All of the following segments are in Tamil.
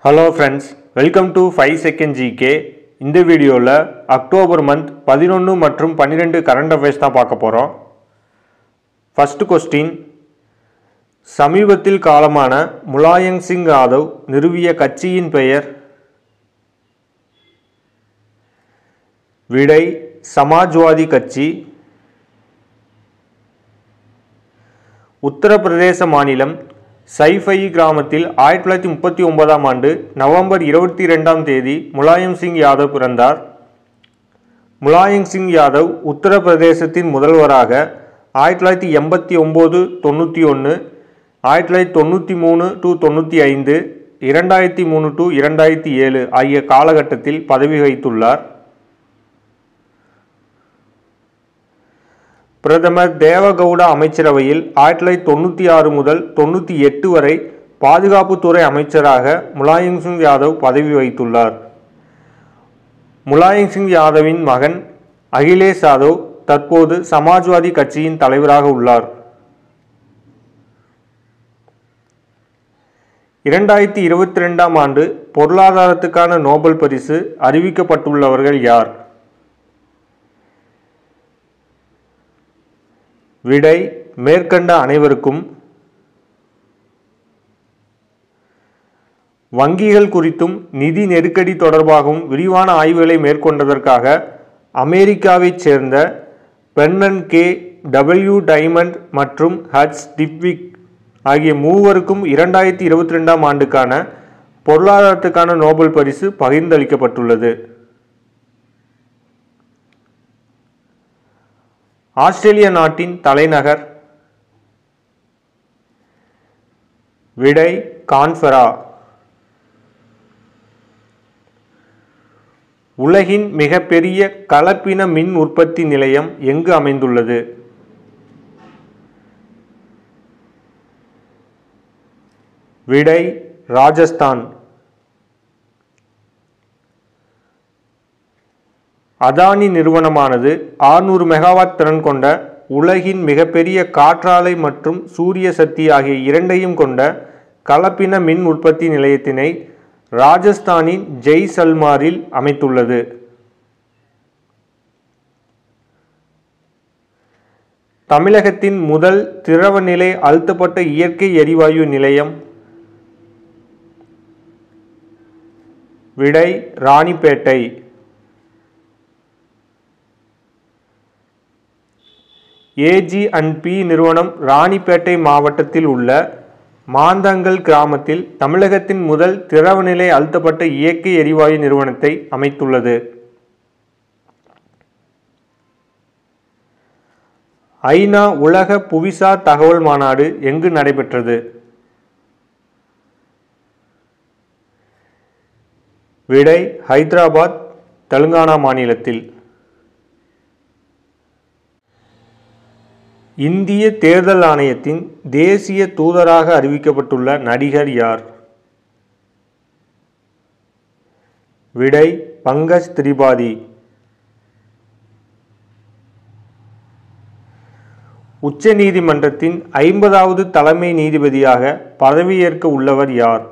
hello friends welcome to five second GK இந்த வீடியோவில் அக்டோபர் மந்த் பதினொன்று மற்றும் பன்னிரெண்டு கரண்ட் அஃபேர்ஸ் தான் பார்க்க போகிறோம் ஃபஸ்ட்டு கொஸ்டின் சமீபத்தில் காலமான முலாயம் சிங் யாதவ் நிறுவிய கட்சியின் பெயர் விடை சமாஜ்வாதி கட்சி உத்தரப்பிரதேச மாநிலம் சைஃபை கிராமத்தில் ஆயிரத்தி தொள்ளாயிரத்தி முப்பத்தி ஒன்பதாம் ஆண்டு நவம்பர் இருபத்தி ரெண்டாம் தேதி முலாயம் சிங் யாதவ் பிறந்தார் முலாயம் சிங் யாதவ் உத்தரப்பிரதேசத்தின் முதல்வராக ஆயிரத்தி தொள்ளாயிரத்தி எண்பத்தி ஒம்பது தொண்ணூற்றி ஒன்று ஆயிரத்தி தொள்ளாயிரத்தி தொண்ணூற்றி மூணு டு தொண்ணூற்றி ஐந்து இரண்டாயிரத்தி மூணு டு இரண்டாயிரத்தி ஏழு ஆகிய காலகட்டத்தில் பதவி வகித்துள்ளார் பிரதமர் தேவகவுடா அமைச்சரவையில் ஆயிரத்தி தொள்ளாயிரத்தி தொண்ணூற்றி ஆறு முதல் தொண்ணூற்றி எட்டு வரை பாதுகாப்புத்துறை அமைச்சராக முலாயம் சிங் யாதவ் பதவி வகித்துள்ளார் முலாயம் சிங் யாதவின் மகன் அகிலேஷ் யாதவ் தற்போது சமாஜ்வாதி கட்சியின் தலைவராக உள்ளார் இரண்டாயிரத்தி இருபத்தி ரெண்டாம் ஆண்டு பொருளாதாரத்துக்கான நோபல் பரிசு அறிவிக்கப்பட்டுள்ளவர்கள் யார் விடை மேற்கண்ட அனைவருக்கும் வங்கிகள் குறித்தும் நிதி நெருக்கடி தொடர்பாகவும் விரிவான ஆய்வுகளை மேற்கொண்டதற்காக அமெரிக்காவைச் சேர்ந்த பெர்னன் கே டபிள்யூ டைமண்ட் மற்றும் ஹட்ஸ் டிப்விக் ஆகிய மூவருக்கும் இரண்டாயிரத்தி இருபத்தி ரெண்டாம் ஆண்டுக்கான பொருளாதாரத்துக்கான நோபல் பரிசு பகிர்ந்தளிக்கப்பட்டுள்ளது ஆஸ்திரேலிய நாட்டின் தலைநகர் விடை கான்ஃபரா உலகின் மிகப்பெரிய கலப்பின மின் உற்பத்தி நிலையம் எங்கு அமைந்துள்ளது விடை ராஜஸ்தான் அதானி நிறுவனமானது 600 மெகாவாட் திறன் கொண்ட உலகின் மிகப்பெரிய காற்றாலை மற்றும் சூரிய சக்தி ஆகிய இரண்டையும் கொண்ட கலப்பின மின் உற்பத்தி நிலையத்தினை ராஜஸ்தானின் ஜெய்சல்மாரில் அமைத்துள்ளது தமிழகத்தின் முதல் திரவநிலை அழுத்தப்பட்ட இயற்கை எரிவாயு நிலையம் விடை ராணிப்பேட்டை ஏஜி அண்ட் பி நிறுவனம் ராணிப்பேட்டை மாவட்டத்தில் உள்ள மாந்தங்கல் கிராமத்தில் தமிழகத்தின் முதல் திரவநிலை அழுத்தப்பட்ட இயற்கை எரிவாயு நிறுவனத்தை அமைத்துள்ளது ஐநா உலக புவிசார் தகவல் மாநாடு எங்கு நடைபெற்றது விடை ஹைதராபாத் தெலுங்கானா மாநிலத்தில் இந்திய தேர்தல் ஆணையத்தின் தேசிய தூதராக அறிவிக்கப்பட்டுள்ள நடிகர் யார் விடை பங்கஜ் திரிபாதி உச்ச நீதிமன்றத்தின் ஐம்பதாவது தலைமை நீதிபதியாக பதவியேற்க உள்ளவர் யார்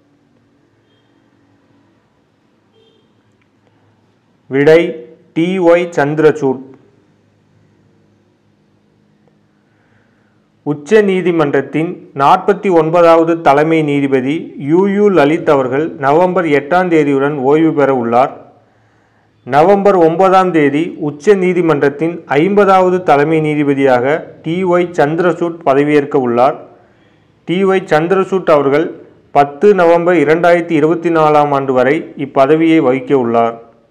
விடை டி ஒய் சந்திரசூட் உச்ச நீதிமன்றத்தின் நாற்பத்தி ஒன்பதாவது தலைமை நீதிபதி யூ யூ லலித் அவர்கள் நவம்பர் எட்டாம் தேதியுடன் ஓய்வு பெற உள்ளார் நவம்பர் ஒன்பதாம் தேதி உச்ச நீதிமன்றத்தின் ஐம்பதாவது தலைமை நீதிபதியாக டி ஒய் சந்திரசூட் பதவியேற்க உள்ளார் டி ஒய் சந்திரசூட் அவர்கள் பத்து நவம்பர் இரண்டாயிரத்தி இருபத்தி நாலாம் ஆண்டு வரை இப்பதவியை வகிக்க உள்ளார்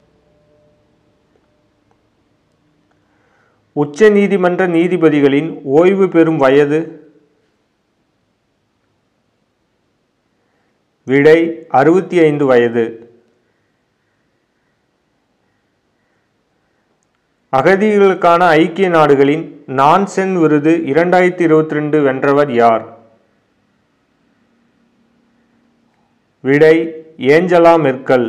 உச்ச நீதிமன்ற நீதிபதிகளின் ஓய்வு பெறும் வயது விடை அறுபத்தி ஐந்து வயது அகதிகளுக்கான ஐக்கிய நாடுகளின் நான்சென் விருது இரண்டாயிரத்தி இருபத்தி ரெண்டு வென்றவர் யார் விடை ஏஞ்சலா மெர்க்கல்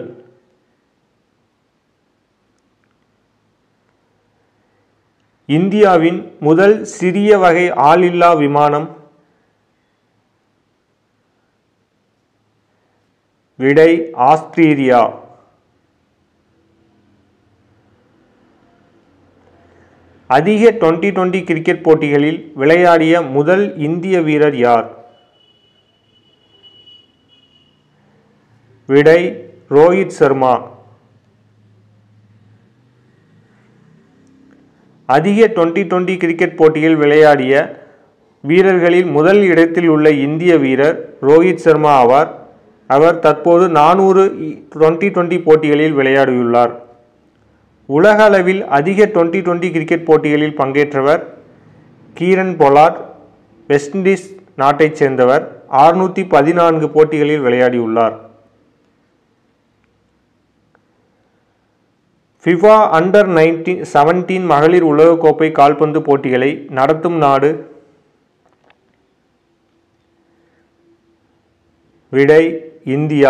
இந்தியாவின் முதல் சிறிய வகை ஆளில்லா விமானம் விடை ஆஸ்திரேலியா அதிக டுவெண்டி டுவெண்டி கிரிக்கெட் போட்டிகளில் விளையாடிய முதல் இந்திய வீரர் யார் விடை ரோஹித் சர்மா அதிக டுவெண்டி டுவெண்டி கிரிக்கெட் போட்டியில் விளையாடிய வீரர்களில் முதல் இடத்தில் உள்ள இந்திய வீரர் ரோஹித் சர்மா ஆவார் அவர் தற்போது நானூறு டுவெண்டி டுவெண்டி போட்டிகளில் விளையாடியுள்ளார் உலக அளவில் அதிக டுவெண்டி டுவெண்டி கிரிக்கெட் போட்டிகளில் பங்கேற்றவர் கீரன் பொலாட் வெஸ்ட் இண்டீஸ் நாட்டைச் சேர்ந்தவர் ஆறுநூற்றி பதினான்கு போட்டிகளில் விளையாடியுள்ளார் ஃபிஃபா அண்டர் நைன்டீன் செவன்டீன் மகளிர் உலகக்கோப்பை கால்பந்து போட்டிகளை நடத்தும் நாடு விடை இந்தியா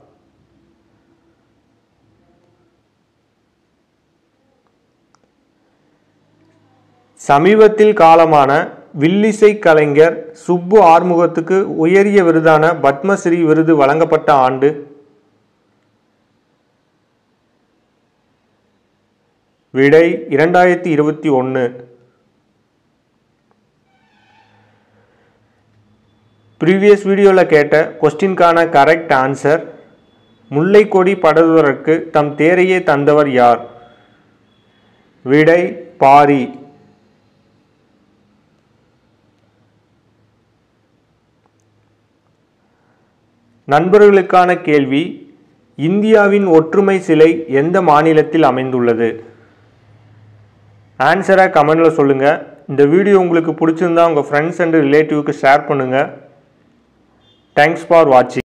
சமீபத்தில் காலமான வில்லிசை கலைஞர் சுப்பு ஆறுமுகத்துக்கு உயரிய விருதான பத்மஸ்ரீ விருது வழங்கப்பட்ட ஆண்டு விடை இரண்டாயிரத்தி இருபத்தி ஒன்று ப்ரீவியஸ் வீடியோவில் கேட்ட கொஸ்டின்கான கரெக்ட் ஆன்சர் முல்லை கொடி படர்வதற்கு தம் தேரையே தந்தவர் யார் விடை பாரி நண்பர்களுக்கான கேள்வி இந்தியாவின் ஒற்றுமை சிலை எந்த மாநிலத்தில் அமைந்துள்ளது ஆன்சரை கமெண்டில் சொல்லுங்கள் இந்த வீடியோ உங்களுக்கு பிடிச்சிருந்தா உங்கள் ஃப்ரெண்ட்ஸ் அண்ட் ரிலேட்டிவ்க்கு ஷேர் பண்ணுங்கள் தேங்க்ஸ் ஃபார் வாட்சிங்